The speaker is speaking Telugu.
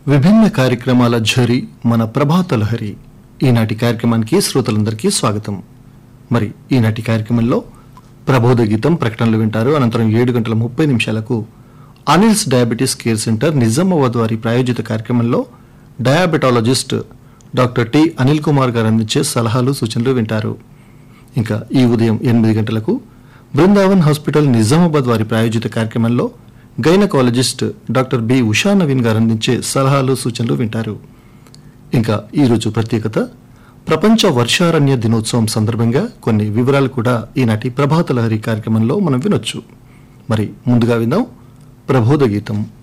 విభిన్న కార్యక్రమాల ఝరి మన ప్రభాత లహరి ఈనాటి కార్యక్రమానికి శ్రోతలందరికీ స్వాగతం మరి ఈనాటి కార్యక్రమంలో ప్రబోధ గీతం ప్రకటనలు వింటారు అనంతరం ఏడు గంటల ముప్పై నిమిషాలకు Anil's diabetes care centre Nizamabad వారి ప్రాయోజిత కార్యక్రమంలో diabetologist doctor T Anil Kumar garu అందించే సలహాలు సూచనలు వింటారు ఇంకా ఈ ఉదయం ఎనిమిది గంటలకు బృందావన్ హాస్పిటల్ నిజామాబాద్ వారి ప్రాయోజిత కార్యక్రమంలో gynaecologist doctor B Usha Naveen garu అందించే సలహాలు సూచనలు వింటారు ఇంకా ఈరోజు ప్రత్యేకత ప్రపంచ వర్షారణ్య దినోత్సవం సందర్భంగా కొన్ని వివరాలు కూడా ఈనాటి ప్రభాత లహరి కార్యక్రమంలో మనం వినొచ్చు మరి ముందుగా విందాం ప్రబోధ గీతం